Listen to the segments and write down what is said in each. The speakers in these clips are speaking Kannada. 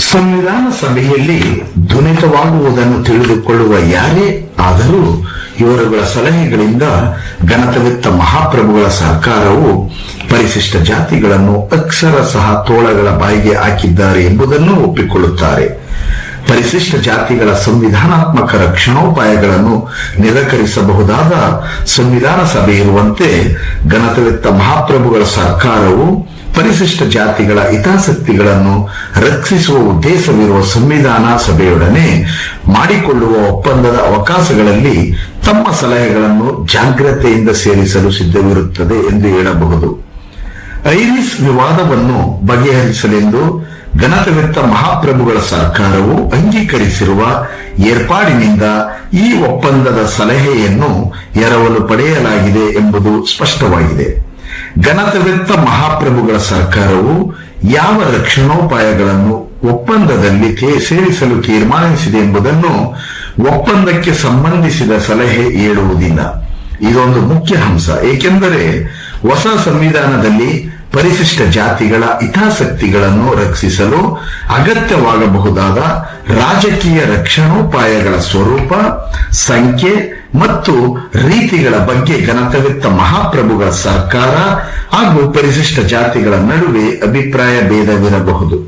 ಸಂವಿಧಾನ ಸಭೆಯಲ್ಲಿ ಧ್ವನಿತವಾಗುವುದನ್ನು ತಿಳಿದುಕೊಳ್ಳುವ ಯಾರೇ ಆದರೂ ಇವರುಗಳ ಸಲಹೆಗಳಿಂದ ಗಣತವಿತ್ತ ಮಹಾಪ್ರಭುಗಳ ಸರ್ಕಾರವು ಪರಿಶಿಷ್ಟ ಜಾತಿಗಳನ್ನು ಅಕ್ಷರ ಸಹ ತೋಳಗಳ ಬಾಯಿಗೆ ಹಾಕಿದ್ದಾರೆ ಎಂಬುದನ್ನು ಒಪ್ಪಿಕೊಳ್ಳುತ್ತಾರೆ ಪರಿಶಿಷ್ಟ ಜಾತಿಗಳ ಸಂವಿಧಾನಾತ್ಮಕ ರಕ್ಷಣೋಪಾಯಗಳನ್ನು ನಿರಾಕರಿಸಬಹುದಾದ ಸಂವಿಧಾನ ಸಭೆ ಇರುವಂತೆ ಗಣತವಿತ್ತ ಮಹಾಪ್ರಭುಗಳ ಸರ್ಕಾರವು ಪರಿಶಿಷ್ಟ ಜಾತಿಗಳ ಹಿತಾಸಕ್ತಿಗಳನ್ನು ರಕ್ಷಿಸುವ ಉದ್ದೇಶವಿರುವ ಸಂವಿಧಾನ ಸಭೆಯೊಡನೆ ಮಾಡಿಕೊಳ್ಳುವ ಒಪ್ಪಂದದ ಅವಕಾಶಗಳಲ್ಲಿ ತಮ್ಮ ಸಲಹೆಗಳನ್ನು ಜಾಗ್ರತೆಯಿಂದ ಸೇರಿಸಲು ಸಿದ್ಧವಿರುತ್ತದೆ ಎಂದು ಹೇಳಬಹುದು ಐರಿಸ್ ವಿವಾದವನ್ನು ಬಗೆಹರಿಸಲೆಂದು ಗಣತವಿತ್ತ ಮಹಾಪ್ರಭುಗಳ ಸರ್ಕಾರವು ಅಂಗೀಕರಿಸಿರುವ ಏರ್ಪಾಡಿನಿಂದ ಈ ಒಪ್ಪಂದದ ಸಲಹೆಯನ್ನು ಎರವಲು ಪಡೆಯಲಾಗಿದೆ ಎಂಬುದು ಸ್ಪಷ್ಟವಾಗಿದೆ ಗಣತವಿತ್ತ ಮಹಾಪ್ರಭುಗಳ ಸರ್ಕಾರವು ಯಾವ ರಕ್ಷಣೋಪಾಯಗಳನ್ನು ಒಪ್ಪಂದದಲ್ಲಿ ತೇ- ಸೇರಿಸಲು ತೀರ್ಮಾನಿಸಿದೆ ಎಂಬುದನ್ನು ಒಪ್ಪಂದಕ್ಕೆ ಸಂಬಂಧಿಸಿದ ಸಲಹೆ ಹೇಳುವುದಿಲ್ಲ ಇದೊಂದು ಮುಖ್ಯ ಅಂಶ ಏಕೆಂದರೆ ಹೊಸ ಸಂವಿಧಾನದಲ್ಲಿ ಪರಿಶಿಷ್ಟ ಜಾತಿಗಳ ಹಿತಾಸಕ್ತಿಗಳನ್ನು ರಕ್ಷಿಸಲು ಅಗತ್ಯವಾಗಬಹುದಾದ ರಾಜಕೀಯ ರಕ್ಷಣೋಪಾಯಗಳ ಸ್ವರೂಪ ಸಂಖ್ಯೆ ಮತ್ತು ರೀತಿಗಳ ಬಗ್ಗೆ ಗಣತವಿತ್ತ ಮಹಾಪ್ರಭುಗಳ ಸರ್ಕಾರ ಹಾಗೂ ಪರಿಶಿಷ್ಟ ಜಾತಿಗಳ ನಡುವೆ ಅಭಿಪ್ರಾಯ ಭೇದವಿರಬಹುದು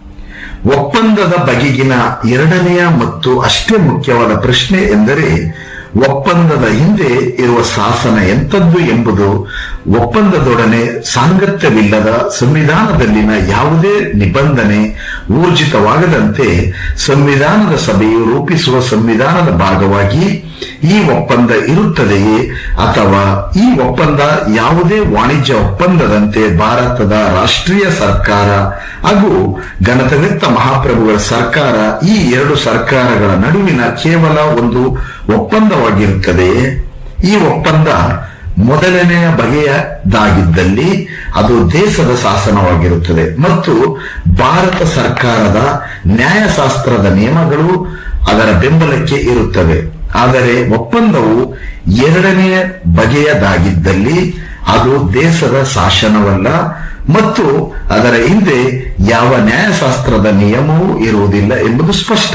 ಒಪ್ಪಂದದ ಬಗೆಗಿನ ಎರಡನೆಯ ಮತ್ತು ಅಷ್ಟೇ ಮುಖ್ಯವಾದ ಪ್ರಶ್ನೆ ಎಂದರೆ ಒಪ್ಪಂದದ ಹಿಂದೆ ಇರುವ ಶಾಸನ ಎಂಥದ್ದು ಎಂಬುದು ಒಪ್ಪಂದದೊಡನೆ ಸಾಂಗತ್ಯವಿಲ್ಲದ ಸಂವಿಧಾನದಲ್ಲಿನ ಯಾವುದೇ ನಿಬಂಧನೆ ಊರ್ಜಿತವಾಗದಂತೆ ಸಂವಿಧಾನದ ಸಭೆಯು ರೂಪಿಸುವ ಸಂವಿಧಾನದ ಭಾಗವಾಗಿ ಈ ಒಪ್ಪಂದ ಇರುತ್ತದೆಯೇ ಅಥವಾ ಈ ಒಪ್ಪಂದ ಯಾವುದೇ ವಾಣಿಜ್ಯ ಒಪ್ಪಂದದಂತೆ ಭಾರತದ ರಾಷ್ಟ್ರೀಯ ಸರ್ಕಾರ ಹಾಗೂ ಗಣತವಿತ್ತ ಮಹಾಪ್ರಭುಗಳ ಸರ್ಕಾರ ಈ ಎರಡು ಸರ್ಕಾರಗಳ ನಡುವಿನ ಕೇವಲ ಒಂದು ಒಪ್ಪಂದವಾಗಿರುತ್ತದೆಯೇ ಈ ಒಪ್ಪಂದ ಮೊದಲನೆಯ ಬಗೆಯದಾಗಿದ್ದಲ್ಲಿ ಅದು ದೇಶದ ಶಾಸನವಾಗಿರುತ್ತದೆ ಮತ್ತು ಭಾರತ ಸರ್ಕಾರದ ನ್ಯಾಯಶಾಸ್ತ್ರದ ನಿಯಮಗಳು ಅದರ ಬೆಂಬಲಕ್ಕೆ ಇರುತ್ತವೆ ಆದರೆ ಒಪ್ಪಂದವು ಎರಡನೆಯ ಬಗೆಯದಾಗಿದ್ದಲ್ಲಿ ಅದು ದೇಶದ ಶಾಸನವಲ್ಲ ಮತ್ತು ಅದರ ಹಿಂದೆ ಯಾವ ನ್ಯಾಯಶಾಸ್ತ್ರದ ನಿಯಮವೂ ಇರುವುದಿಲ್ಲ ಎಂಬುದು ಸ್ಪಷ್ಟ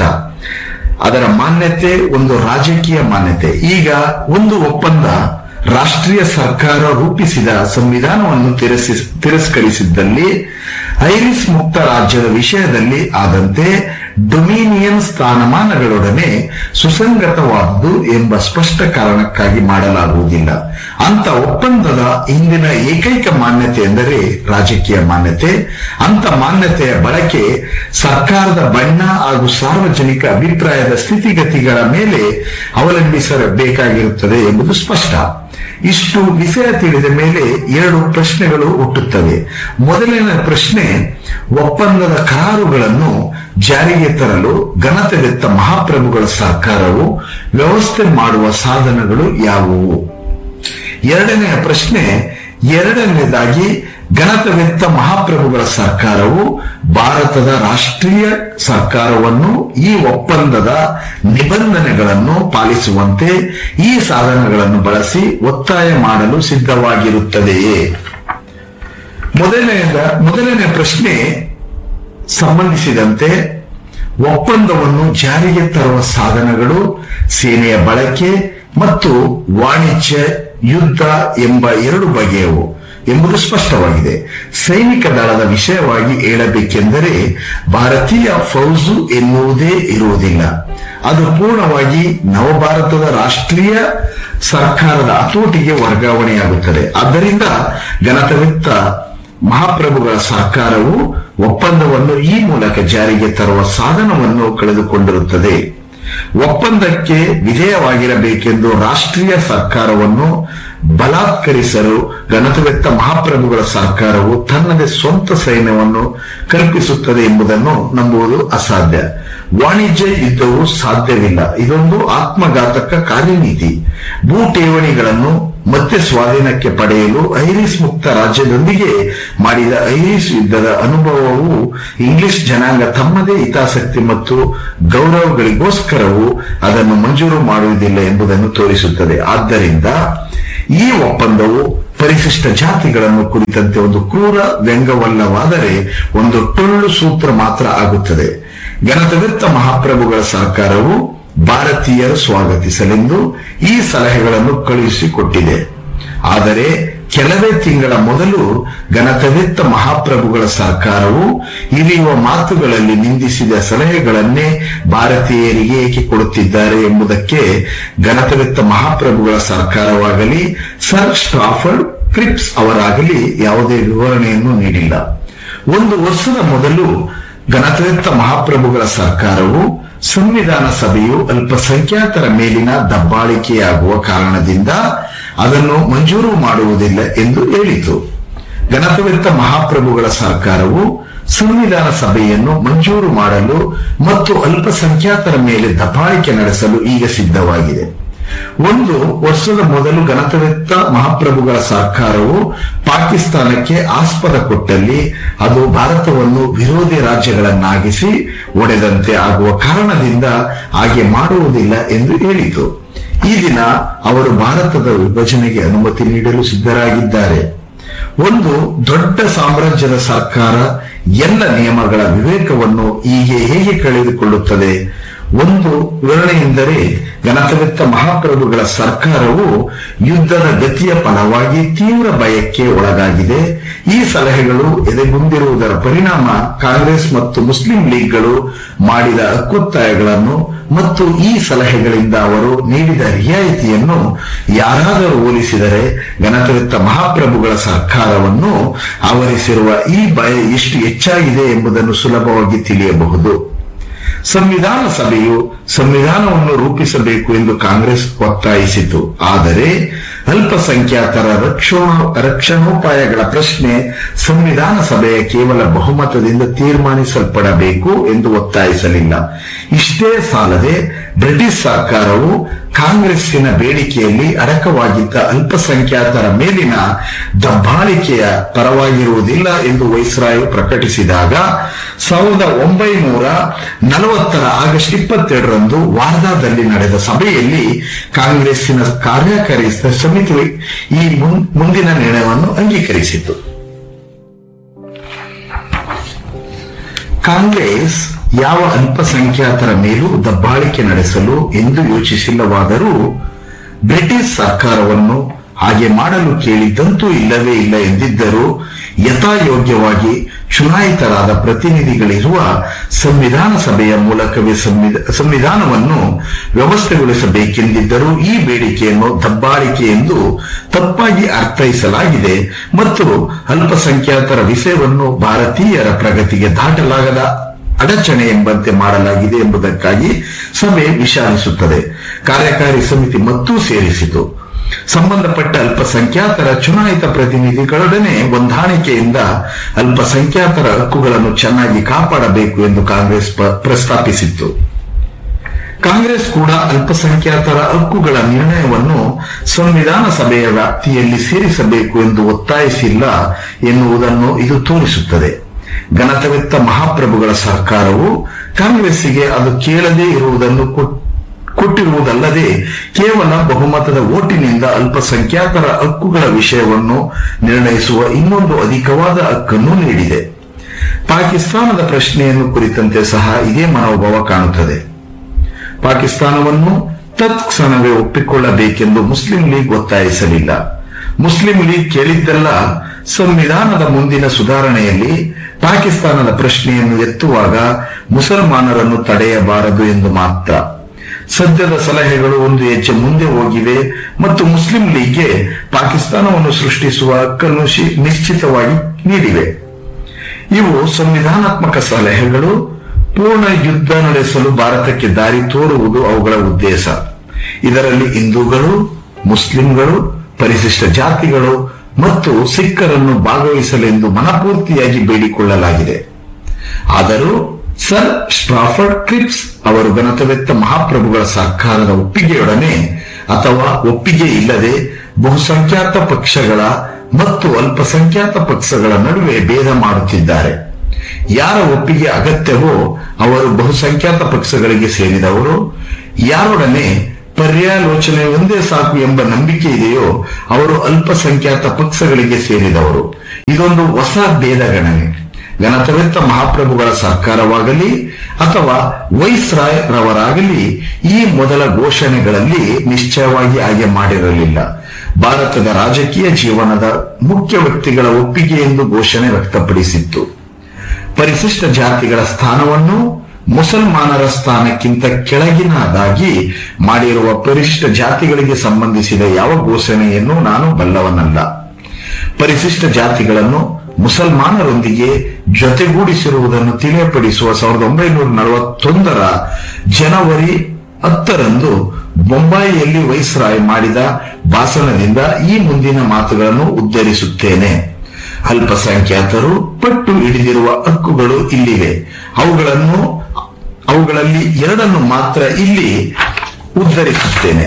ಅದರ ಮಾನ್ಯತೆ ಒಂದು ರಾಜಕೀಯ ಮಾನ್ಯತೆ ಈಗ ಒಂದು ಒಪ್ಪಂದ ರಾಷ್ಟ್ರೀಯ ಸರ್ಕಾರ ರೂಪಿಸಿದ ಸಂವಿಧಾನವನ್ನು ತಿರಸ್ಸಿ- ತಿರಸ್ಕರಿಸಿದ್ದಲ್ಲಿ ಐರಿಸ್ ಮುಕ್ತ ರಾಜ್ಯದ ವಿಷಯದಲ್ಲಿ ಆದಂತೆ ಡೊಮಿನಿಯನ್ ಸ್ಥಾನಮಾನಗಳೊಡನೆ ಸುಸಂಗತವಾದುದು ಎಂಬ ಸ್ಪಷ್ಟ ಕಾರಣಕ್ಕಾಗಿ ಮಾಡಲಾಗುವುದಿಲ್ಲ ಅಂತ ಒಪ್ಪಂದದ ಹಿಂದಿನ ಏಕೈಕ ಮಾನ್ಯತೆ ಎಂದರೆ ರಾಜಕೀಯ ಮಾನ್ಯತೆ ಅಂತ ಮಾನ್ಯತೆಯ ಬಳಕೆ ಸರ್ಕಾರದ ಬಣ್ಣ ಹಾಗೂ ಸಾರ್ವಜನಿಕ ಅಭಿಪ್ರಾಯದ ಸ್ಥಿತಿಗತಿಗಳ ಮೇಲೆ ಅವಲಂಬಿಸಬೇಕಾಗಿರುತ್ತದೆ ಎಂಬುದು ಸ್ಪಷ್ಟ ಇಷ್ಟು ವಿಷಯ ತಿಳಿದ ಮೇಲೆ ಎರಡು ಪ್ರಶ್ನೆಗಳು ಹುಟ್ಟುತ್ತವೆ ಮೊದಲನೇ ಪ್ರಶ್ನೆ ಒಪ್ಪಂದದ ಕರಾರುಗಳನ್ನು ಜಾರಿಗೆ ತರಲು ಘನತೆವೆತ್ತ ಮಹಾಪ್ರಭುಗಳ ಸರ್ಕಾರವು ವ್ಯವಸ್ಥೆ ಮಾಡುವ ಸಾಧನಗಳು ಯಾವುವು ಎರಡನೆಯ ಪ್ರಶ್ನೆ ಎರಡನೇದಾಗಿ ಗಣತವೆತ್ತ ಮಹಾಪ್ರಭುಗಳ ಸರ್ಕಾರವು ಭಾರತದ ರಾಷ್ಟ್ರೀಯ ಸರ್ಕಾರವನ್ನು ಈ ಒಪ್ಪಂದದ ನಿಬಂಧನೆಗಳನ್ನು ಪಾಲಿಸುವಂತೆ ಈ ಸಾಧನಗಳನ್ನು ಬಳಸಿ ಒತ್ತಾಯ ಮಾಡಲು ಸಿದ್ಧವಾಗಿರುತ್ತದೆಯೇ ಮೊದಲನೆಯದ ಮೊದಲನೇ ಪ್ರಶ್ನೆ ಸಂಬಂಧಿಸಿದಂತೆ ಒಪ್ಪಂದವನ್ನು ಜಾರಿಗೆ ತರುವ ಸಾಧನಗಳು ಸೇನೆಯ ಬಳಕೆ ಮತ್ತು ವಾಣಿಜ್ಯ ಯುದ್ಧ ಎಂಬ ಎರಡು ಬಗೆಯವು ಎಂಬುದು ಸ್ಪಷ್ಟವಾಗಿದೆ ಸೈನಿಕ ದಳದ ವಿಷಯವಾಗಿ ಹೇಳಬೇಕೆಂದರೆ ಭಾರತೀಯ ಫೌಜು ಎನ್ನುವುದೇ ಇರುವುದಿಲ್ಲ ಅದು ಪೂರ್ಣವಾಗಿ ನವಭಾರತದ ರಾಷ್ಟ್ರೀಯ ಸರ್ಕಾರದ ಹತೋಟಿಗೆ ವರ್ಗಾವಣೆಯಾಗುತ್ತದೆ ಆದ್ದರಿಂದ ಗಣತವಿತ್ತ ಮಹಾಪ್ರಭುಗಳ ಸರ್ಕಾರವು ಒಪ್ಪಂದವನ್ನು ಈ ಮೂಲಕ ಜಾರಿಗೆ ತರುವ ಸಾಧನವನ್ನು ಕಳೆದುಕೊಂಡಿರುತ್ತದೆ ಒಪ್ಪಂದಕ್ಕೆ ವಿಧೇಯವಾಗಿರಬೇಕೆಂದು ರಾಷ್ಟ್ರೀಯ ಸರ್ಕಾರವನ್ನು ಬಲಾತ್ಕರಿಸಲು ಗಣತವೆತ್ತ ಮಹಾಪ್ರಭುಗಳ ಸರ್ಕಾರವು ತನ್ನದೇ ಸ್ವಂತ ಸೈನ್ಯವನ್ನು ಕಲ್ಪಿಸುತ್ತದೆ ಎಂಬುದನ್ನು ನಂಬುವುದು ಅಸಾಧ್ಯ ವಾಣಿಜ್ಯ ಯುದ್ಧವು ಸಾಧ್ಯವಿಲ್ಲ ಇದೊಂದು ಆತ್ಮಘಾತಕ ಕಾರ್ಯನೀತಿ ಭೂ ಠೇವಣಿಗಳನ್ನು ಮತ್ತೆ ಸ್ವಾಧೀನಕ್ಕೆ ಪಡೆಯಲು ಐರಿಸ್ ಮುಕ್ತ ರಾಜ್ಯದೊಂದಿಗೆ ಮಾಡಿದ ಐರಿಸ್ ಯುದ್ಧದ ಅನುಭವವು ಇಂಗ್ಲಿಷ್ ಜನಾಂಗ ತಮ್ಮದೇ ಹಿತಾಸಕ್ತಿ ಮತ್ತು ಗೌರವಗಳಿಗೋಸ್ಕರವು ಅದನ್ನು ಮಂಜೂರು ಮಾಡುವುದಿಲ್ಲ ಎಂಬುದನ್ನು ತೋರಿಸುತ್ತದೆ ಆದ್ದರಿಂದ ಈ ಒಪ್ಪಂದವು ಪರಿಶಿಷ್ಟ ಜಾತಿಗಳನ್ನು ಕುರಿತಂತೆ ಒಂದು ಕ್ರೂರ ವ್ಯಂಗ್ಯವಲ್ಲವಾದರೆ ಒಂದು ಟೊಳ್ಳು ಸೂತ್ರ ಮಾತ್ರ ಆಗುತ್ತದೆ ಗಣತವಿತ್ತ ಮಹಾಪ್ರಭುಗಳ ಸರ್ಕಾರವು ಭಾರತೀಯರು ಸ್ವಾಗತಿಸಲೆಂದು ಈ ಸಲಹೆಗಳನ್ನು ಕಳುಹಿಸಿಕೊಟ್ಟಿದೆ ಆದರೆ ಕೆಲವೇ ತಿಂಗಳ ಮೊದಲು ಗಣತವಿತ್ತ ಮಹಾಪ್ರಭುಗಳ ಸರ್ಕಾರವು ಇರಿಯುವ ಮಾತುಗಳಲ್ಲಿ ನಿಂದಿಸಿದ ಸಲಹೆಗಳನ್ನೇ ಭಾರತೀಯರಿಗೆ ಏಕೆ ಕೊಡುತ್ತಿದ್ದಾರೆ ಎಂಬುದಕ್ಕೆ ಗಣತವಿತ್ತ ಮಹಾಪ್ರಭುಗಳ ಸರ್ಕಾರವಾಗಲಿ ಸರ್ ಸ್ಟ್ರಾಫರ್ಡ್ ಕ್ರಿಪ್ಸ್ ಅವರಾಗಲಿ ಯಾವುದೇ ವಿವರಣೆಯನ್ನು ನೀಡಿಲ್ಲ ಒಂದು ವರ್ಷದ ಮೊದಲು ಗಣತಂತ್ರ ಮಹಾಪ್ರಭುಗಳ ಸರ್ಕಾರವು ಸಂವಿಧಾನ ಸಭೆಯು ಅಲ್ಪಸಂಖ್ಯಾತರ ಮೇಲಿನ ದಬ್ಬಾಳಿಕೆಯಾಗುವ ಕಾರಣದಿಂದ ಅದನ್ನು ಮಂಜೂರು ಮಾಡುವುದಿಲ್ಲ ಎಂದು ಹೇಳಿತು ಗಣತಂತ್ರ ಮಹಾಪ್ರಭುಗಳ ಸರ್ಕಾರವು ಸಂವಿಧಾನ ಸಭೆಯನ್ನು ಮಂಜೂರು ಮಾಡಲು ಮತ್ತು ಅಲ್ಪಸಂಖ್ಯಾತರ ಮೇಲೆ ದಬ್ಬಾಳಿಕೆ ನಡೆಸಲು ಈಗ ಸಿದ್ಧವಾಗಿದೆ ಒಂದು ವರ್ಷದ ಮೊದಲು ಗಣತಂತ್ರ ಮಹಾಪ್ರಭುಗಳ ಸರ್ಕಾರವು ಪಾಕಿಸ್ತಾನಕ್ಕೆ ಆಸ್ಪದ ಕೊಟ್ಟಲ್ಲಿ ಅದು ಭಾರತವನ್ನು ವಿರೋಧಿ ರಾಜ್ಯಗಳನ್ನಾಗಿಸಿ ಒಡೆದಂತೆ ಆಗುವ ಕಾರಣದಿಂದ ಹಾಗೆ ಮಾಡುವುದಿಲ್ಲ ಎಂದು ಹೇಳಿತು ಈ ದಿನ ಅವರು ಭಾರತದ ವಿಭಜನೆಗೆ ಅನುಮತಿ ನೀಡಲು ಸಿದ್ಧರಾಗಿದ್ದಾರೆ ಒಂದು ದೊಡ್ಡ ಸಾಮ್ರಾಜ್ಯದ ಸರ್ಕಾರ ಎಲ್ಲ ನಿಯಮಗಳ ವಿವೇಕವನ್ನು ಹೀಗೆ ಹೇಗೆ ಕಳೆದುಕೊಳ್ಳುತ್ತದೆ ಒಂದು ವಿವರಣೆಯೆಂದರೆ ಗಣತವಿತ್ತ ಮಹಾಪ್ರಭುಗಳ ಸರ್ಕಾರವು ಯುದ್ಧದ ಗತಿಯ ಫಲವಾಗಿ ತೀವ್ರ ಭಯಕ್ಕೆ ಒಳಗಾಗಿದೆ ಈ ಸಲಹೆಗಳು ಎದೆಗುಂದಿರುವುದರ ಪರಿಣಾಮ ಕಾಂಗ್ರೆಸ್ ಮತ್ತು ಮುಸ್ಲಿಂ ಲೀಗ್ಗಳು ಮಾಡಿದ ಹಕ್ಕೊತ್ತಾಯಗಳನ್ನು ಮತ್ತು ಈ ಸಲಹೆಗಳಿಂದ ಅವರು ನೀಡಿದ ರಿಯಾಯಿತಿಯನ್ನು ಯಾರಾದರೂ ಹೋಲಿಸಿದರೆ ಗಣತವಿತ್ತ ಮಹಾಪ್ರಭುಗಳ ಸರ್ಕಾರವನ್ನು ಆವರಿಸಿರುವ ಈ ಭಯ ಎಷ್ಟು ಹೆಚ್ಚಾಗಿದೆ ಎಂಬುದನ್ನು ಸುಲಭವಾಗಿ ತಿಳಿಯಬಹುದು ಸಂವಿಧಾನ ಸಭೆಯು ಸಂವಿಧಾನವನ್ನು ರೂಪಿಸಬೇಕು ಎಂದು ಕಾಂಗ್ರೆಸ್ ಒತ್ತಾಯಿಸಿತು ಆದರೆ ಅಲ್ಪಸಂಖ್ಯಾತರ ರಕ್ಷಣ ರಕ್ಷಣೋಪಾಯಗಳ ಪ್ರಶ್ನೆ ಸಂವಿಧಾನ ಸಭೆಯ ಕೇವಲ ಬಹುಮತದಿಂದ ತೀರ್ಮಾನಿಸಲ್ಪಡಬೇಕು ಎಂದು ಒತ್ತಾಯಿಸಲಿಲ್ಲ ಇಷ್ಟೇ ಸಾಲದೆ ಬ್ರಿಟಿಷ್ ಸರ್ಕಾರವು ಕಾಂಗ್ರೆಸ್ಸಿನ ಬೇಡಿಕೆಯಲ್ಲಿ ಅಡಕವಾಗಿದ್ದ ಅಲ್ಪಸಂಖ್ಯಾತರ ಮೇಲಿನ ದಬ್ಬಾಳಿಕೆಯ ಪರವಾಗಿರುವುದಿಲ್ಲ ಎಂದು ವೈಸ್ರಾಯ್ ಪ್ರಕಟಿಸಿದಾಗ ಸಾವಿರದ ಒಂಬೈನೂರ ನಲವತ್ತರ ಆಗಸ್ಟ್ ಇಪ್ಪತ್ತೆರಡರಂದು ವಾರ್ಧಾದಲ್ಲಿ ನಡೆದ ಸಭೆಯಲ್ಲಿ ಕಾಂಗ್ರೆಸ್ಸಿನ ಕಾರ್ಯಕಾರಿ ಸಮಿತಿ ಈ ಮುನ್- ಮುಂದಿನ ನಿರ್ಣಯವನ್ನು ಅಂಗೀಕರಿಸಿತು ಕಾಂಗ್ರೆಸ್ ಯಾವ ಅಲ್ಪಸಂಖ್ಯಾತರ ಮೇಲೂ ದಬ್ಬಾಳಿಕೆ ನಡೆಸಲು ಎಂದು ಯೋಚಿಸಿಲ್ಲವಾದರೂ ಬ್ರಿಟಿಷ್ ಸರ್ಕಾರವನ್ನು ಹಾಗೆ ಮಾಡಲು ಕೇಳಿದ್ದಂತೂ ಇಲ್ಲವೇ ಇಲ್ಲ ಎಂದಿದ್ದರೂ ಯಥಾಯೋಗ್ಯವಾಗಿ ಚುನಾಯಿತರಾದ ಪ್ರತಿನಿಧಿಗಳಿರುವ ಸಂವಿಧಾನ ಸಭೆಯ ಮೂಲಕವೇ ಸಂವಿಧ- ಸಂವಿಧಾನವನ್ನು ವ್ಯವಸ್ಥೆಗೊಳಿಸಬೇಕೆಂದಿದ್ದರೂ ಈ ಬೇಡಿಕೆಯನ್ನು ದಬ್ಬಾಳಿಕೆ ಎಂದು ತಪ್ಪಾಗಿ ಅರ್ಥೈಸಲಾಗಿದೆ ಮತ್ತು ಅಲ್ಪಸಂಖ್ಯಾತರ ವಿಷಯವನ್ನು ಭಾರತೀಯರ ಪ್ರಗತಿಗೆ ದಾಟಲಾಗದ ಅಡಚಣೆ ಎಂಬಂತೆ ಮಾಡಲಾಗಿದೆ ಎಂಬುದಕ್ಕಾಗಿ ಸಭೆ ವಿಚಾರಿಸುತ್ತದೆ ಕಾರ್ಯಕಾರಿ ಸಮಿತಿ ಮತ್ತೂ ಸೇರಿಸಿತು ಸಂಬಂಧಪಟ್ಟ ಅಲ್ಪಸಂಖ್ಯಾತರ ಚುನಾಯಿತ ಪ್ರತಿನಿಧಿಗಳೊಡನೆ ಹೊಂದಾಣಿಕೆಯಿಂದ ಅಲ್ಪಸಂಖ್ಯಾತರ ಹಕ್ಕುಗಳನ್ನು ಚೆನ್ನಾಗಿ ಕಾಪಾಡಬೇಕು ಎಂದು ಕಾಂಗ್ರೆಸ್ ಪ್ರ- ಪ್ರಸ್ತಾಪಿಸಿತ್ತು ಕಾಂಗ್ರೆಸ್ ಕೂಡ ಅಲ್ಪಸಂಖ್ಯಾತರ ಹಕ್ಕುಗಳ ನಿರ್ಣಯವನ್ನು ಸಂವಿಧಾನ ಸಭೆಯ ವ್ಯಾಪ್ತಿಯಲ್ಲಿ ಸೇರಿಸಬೇಕು ಎಂದು ಒತ್ತಾಯಿಸಿಲ್ಲ ಎನ್ನುವುದನ್ನು ಇದು ತೋರಿಸುತ್ತದೆ ಗಣತವಿತ್ತ ಮಹಾಪ್ರಭುಗಳ ಸರ್ಕಾರವು ಕಾಂಗ್ರೆಸ್ಸಿಗೆ ಅದು ಕೇಳದೇ ಇರುವುದನ್ನು ಕೊಟ್- ಕೊಟ್ಟಿರುವುದಲ್ಲದೆ ಕೇವಲ ಬಹುಮತದ ಓಟಿನಿಂದ ಅಲ್ಪಸಂಖ್ಯಾತರ ಹಕ್ಕುಗಳ ವಿಷಯವನ್ನು ನಿರ್ಣಯಿಸುವ ಇನ್ನೊಂದು ಅಧಿಕವಾದ ಹಕ್ಕನ್ನು ನೀಡಿದೆ ಪಾಕಿಸ್ತಾನದ ಪ್ರಶ್ನೆಯನ್ನು ಕುರಿತಂತೆ ಸಹ ಇದೇ ಮನೋಭಾವ ಕಾಣುತ್ತದೆ ಪಾಕಿಸ್ತಾನವನ್ನು ತತ್ಕ್ಷಣವೇ ಒಪ್ಪಿಕೊಳ್ಳಬೇಕೆಂದು ಮುಸ್ಲಿಂ ಲೀಗ್ ಒತ್ತಾಯಿಸಲಿಲ್ಲ ಮುಸ್ಲಿಂ ಲೀಗ್ ಕೇಳಿದ್ದೆಲ್ಲ ಸಂವಿಧಾನದ ಮುಂದಿನ ಸುಧಾರಣೆಯಲ್ಲಿ ಪಾಕಿಸ್ತಾನದ ಪ್ರಶ್ನೆಯನ್ನು ಎತ್ತುವಾಗ ಮುಸಲ್ಮಾನರನ್ನು ತಡೆಯಬಾರದು ಎಂದು ಮಾತ್ರ ಸದ್ಯದ ಸಲಹೆಗಳು ಒಂದು ಹೆಜ್ಜೆ ಮುಂದೆ ಹೋಗಿವೆ ಮತ್ತು ಮುಸ್ಲಿಂ ಲೀಗ್ಗೆ ಪಾಕಿಸ್ತಾನವನ್ನು ಸೃಷ್ಟಿಸುವ ಹಕ್ಕನ್ನು ಶಿ- ನಿಶ್ಚಿತವಾಗಿ ನೀಡಿವೆ ಇವು ಸಂವಿಧಾನಾತ್ಮಕ ಸಲಹೆಗಳು ಪೂರ್ಣ ಯುದ್ಧ ನಡೆಸಲು ಭಾರತಕ್ಕೆ ದಾರಿ ತೋರುವುದು ಅವುಗಳ ಉದ್ದೇಶ ಇದರಲ್ಲಿ ಹಿಂದೂಗಳು ಮುಸ್ಲಿಂಗಳು ಪರಿಶಿಷ್ಟ ಜಾತಿಗಳು ಮತ್ತು ಸಿಖ್ಖರನ್ನು ಭಾಗವಹಿಸಲೆಂದು ಮನಪೂರ್ತಿಯಾಗಿ ಬೇಡಿಕೊಳ್ಳಲಾಗಿದೆ ಆದರೂ ಸರ್ ಸ್ಟ್ರಾಫರ್ಡ್ ಕ್ರಿಪ್ಸ್ ಅವರು ಗಣತವೆತ್ತ ಮಹಾಪ್ರಭುಗಳ ಸರ್ಕಾರದ ಒಪ್ಪಿಗೆಯೊಡನೆ ಅಥವಾ ಒಪ್ಪಿಗೆ ಇಲ್ಲದೆ ಬಹುಸಂಖ್ಯಾತ ಪಕ್ಷಗಳ ಮತ್ತು ಅಲ್ಪಸಂಖ್ಯಾತ ಪಕ್ಷಗಳ ನಡುವೆ ಭೇದ ಮಾಡುತ್ತಿದ್ದಾರೆ ಯಾರ ಒಪ್ಪಿಗೆ ಅಗತ್ಯವೋ ಅವರು ಬಹುಸಂಖ್ಯಾತ ಪಕ್ಷಗಳಿಗೆ ಸೇರಿದವರು ಯಾರೊಡನೆ ಪರ್ಯಾಲೋಚನೆ ಒಂದೇ ಸಾಕು ಎಂಬ ನಂಬಿಕೆ ಇದೆಯೋ ಅವರು ಅಲ್ಪಸಂಖ್ಯಾತ ಪಕ್ಷಗಳಿಗೆ ಸೇರಿದವರು ಇದೊಂದು ಹೊಸ ಭೇದಗಣನೆ ಗಣತವೆತ್ತ ಮಹಾಪ್ರಭುಗಳ ಸರ್ಕಾರವಾಗಲಿ ಅಥವಾ ವೈಸ್ರಾಯ್ ರವರಾಗಲಿ ಈ ಮೊದಲ ಘೋಷಣೆಗಳಲ್ಲಿ ನಿಶ್ಚಯವಾಗಿ ಆಯ್ಕೆ ಮಾಡಿರಲಿಲ್ಲ ಭಾರತದ ರಾಜಕೀಯ ಜೀವನದ ಮುಖ್ಯ ವ್ಯಕ್ತಿಗಳ ಒಪ್ಪಿಗೆ ಎಂದು ಘೋಷಣೆ ವ್ಯಕ್ತಪಡಿಸಿತ್ತು ಪರಿಶಿಷ್ಟ ಜಾತಿಗಳ ಸ್ಥಾನವನ್ನು ಮುಸಲ್ಮಾನರ ಸ್ಥಾನಕ್ಕಿಂತ ಕೆಳಗಿನದಾಗಿ ಮಾಡಿರುವ ಪರಿಶಿಷ್ಟ ಜಾತಿಗಳಿಗೆ ಸಂಬಂಧಿಸಿದ ಯಾವ ಘೋಷಣೆಯನ್ನು ನಾನು ಬಲ್ಲವನಲ್ಲ ಪರಿಶಿಷ್ಟ ಜಾತಿಗಳನ್ನು ಮುಸಲ್ಮಾನರೊಂದಿಗೆ ಜೊತೆಗೂಡಿಸಿರುವುದನ್ನು ತಿಳಿಯಪಡಿಸುವ ಸಾವಿರದ ಒಂಬೈನೂರ ನಲವತ್ತೊಂದರ ಜನವರಿ ಹತ್ತರಂದು ಬೊಂಬಾಯಿಯಲ್ಲಿ ವೈಸ್ರಾಯ್ ಮಾಡಿದ ಭಾಷಣದಿಂದ ಈ ಮುಂದಿನ ಮಾತುಗಳನ್ನು ಉದ್ಧರಿಸುತ್ತೇನೆ ಅಲ್ಪಸಂಖ್ಯಾತರು ಪಟ್ಟು ಹಿಡಿದಿರುವ ಹಕ್ಕುಗಳು ಇಲ್ಲಿವೆ ಅವುಗಳನ್ನು ಅವುಗಳಲ್ಲಿ ಎರಡನ್ನು ಮಾತ್ರ ಇಲ್ಲಿ ಉದ್ಧರಿಸುತ್ತೇನೆ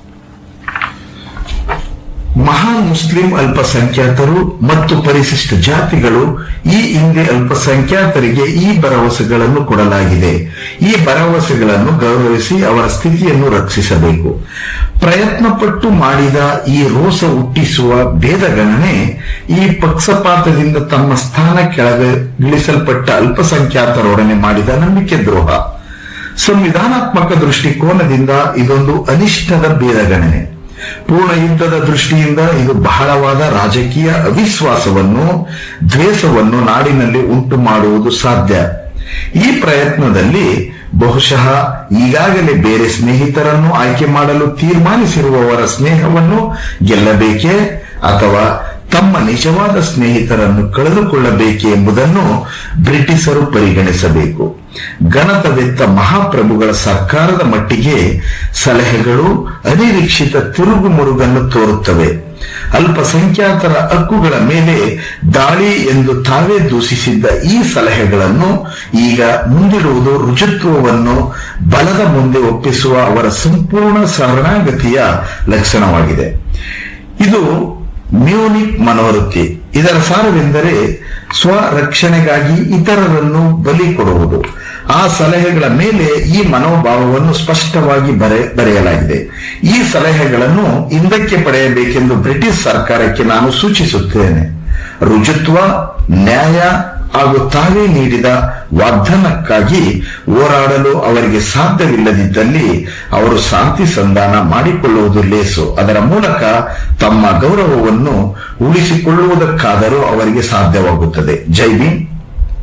ಮಹಾನ್ ಮುಸ್ಲಿಂ ಅಲ್ಪಸಂಖ್ಯಾತರು ಮತ್ತು ಪರಿಶಿಷ್ಟ ಜಾತಿಗಳು ಈ ಹಿಂದೆ ಅಲ್ಪಸಂಖ್ಯಾತರಿಗೆ ಈ ಭರವಸೆಗಳನ್ನು ಕೊಡಲಾಗಿದೆ ಈ ಭರವಸೆಗಳನ್ನು ಗೌರವಿಸಿ ಅವರ ಸ್ಥಿತಿಯನ್ನು ರಕ್ಷಿಸಬೇಕು ಪ್ರಯತ್ನ ಪಟ್ಟು ಮಾಡಿದ ಈ ರೋಸ ಹುಟ್ಟಿಸುವ ಭೇದಗಣನೆ ಈ ಪಕ್ಷಪಾತದಿಂದ ತಮ್ಮ ಸ್ಥಾನ ಕೆಳಗಿಳಿಸಲ್ಪಟ್ಟ ಅಲ್ಪಸಂಖ್ಯಾತರೊಡನೆ ಮಾಡಿದ ನಂಬಿಕೆ ದ್ರೋಹ ಸಂವಿಧಾನಾತ್ಮಕ ದೃಷ್ಟಿಕೋನದಿಂದ ಇದೊಂದು ಅನಿಷ್ಟದ ಭೇದಗಣನೆ ಪೂರ್ಣ ಯುದ್ಧದ ದೃಷ್ಟಿಯಿಂದ ಇದು ಬಹಳವಾದ ರಾಜಕೀಯ ಅವಿಶ್ವಾಸವನ್ನು ದ್ವೇಷವನ್ನು ನಾಡಿನಲ್ಲಿ ಉಂಟು ಮಾಡುವುದು ಸಾಧ್ಯ ಈ ಪ್ರಯತ್ನದಲ್ಲಿ ಬಹುಶಃ ಈಗಾಗಲೇ ಬೇರೆ ಸ್ನೇಹಿತರನ್ನು ಆಯ್ಕೆ ಮಾಡಲು ತೀರ್ಮಾನಿಸಿರುವವರ ಸ್ನೇಹವನ್ನು ಗೆಲ್ಲಬೇಕೇ ಅಥವಾ ತಮ್ಮ ನಿಜವಾದ ಸ್ನೇಹಿತರನ್ನು ಕಳೆದುಕೊಳ್ಳಬೇಕೆ ಎಂಬುದನ್ನು ಬ್ರಿಟಿಷರು ಪರಿಗಣಿಸಬೇಕು ಗಣತವೆತ್ತ ಮಹಾಪ್ರಭುಗಳ ಸರ್ಕಾರದ ಮಟ್ಟಿಗೆ ಸಲಹೆಗಳು ಅನಿರೀಕ್ಷಿತ ತಿರುಗು ಮುರುಗನ್ನು ತೋರುತ್ತವೆ ಅಲ್ಪಸಂಖ್ಯಾತರ ಹಕ್ಕುಗಳ ಮೇಲೆ ದಾಳಿ ಎಂದು ತಾವೇ ದೂಷಿಸಿದ್ದ ಈ ಸಲಹೆಗಳನ್ನು ಈಗ ಮುಂದಿಡುವುದು ರುಜುತ್ವವನ್ನು ಬಲದ ಮುಂದೆ ಒಪ್ಪಿಸುವ ಅವರ ಸಂಪೂರ್ಣ ಶರಣಾಗತಿಯ ಲಕ್ಷಣವಾಗಿದೆ ಇದು ಮ್ಯೂನಿಕ್ ಮನೋವೃತ್ತಿ ಇದರ ಸಾರವೆಂದರೆ ಸ್ವರಕ್ಷಣೆಗಾಗಿ ಇತರರನ್ನು ಬಲಿ ಕೊಡುವುದು ಆ ಸಲಹೆಗಳ ಮೇಲೆ ಈ ಮನೋಭಾವವನ್ನು ಸ್ಪಷ್ಟವಾಗಿ ಬರೆ ಬರೆಯಲಾಗಿದೆ ಈ ಸಲಹೆಗಳನ್ನು ಹಿಂದಕ್ಕೆ ಪಡೆಯಬೇಕೆಂದು ಬ್ರಿಟಿಷ್ ಸರ್ಕಾರಕ್ಕೆ ನಾನು ಸೂಚಿಸುತ್ತೇನೆ ರುಜುತ್ವ ನ್ಯಾಯ ಹಾಗೂ ತಾವೇ ನೀಡಿದ ವಾಗ್ದಾನಕ್ಕಾಗಿ ಹೋರಾಡಲು ಅವರಿಗೆ ಸಾಧ್ಯವಿಲ್ಲದಿದ್ದಲ್ಲಿ ಅವರು ಶಾಂತಿ ಸಂಧಾನ ಮಾಡಿಕೊಳ್ಳುವುದು ಲೇಸು ಅದರ ಮೂಲಕ ತಮ್ಮ ಗೌರವವನ್ನು ಉಳಿಸಿಕೊಳ್ಳುವುದಕ್ಕಾದರೂ ಅವರಿಗೆ ಸಾಧ್ಯವಾಗುತ್ತದೆ ಜೈ ಭೀಮ್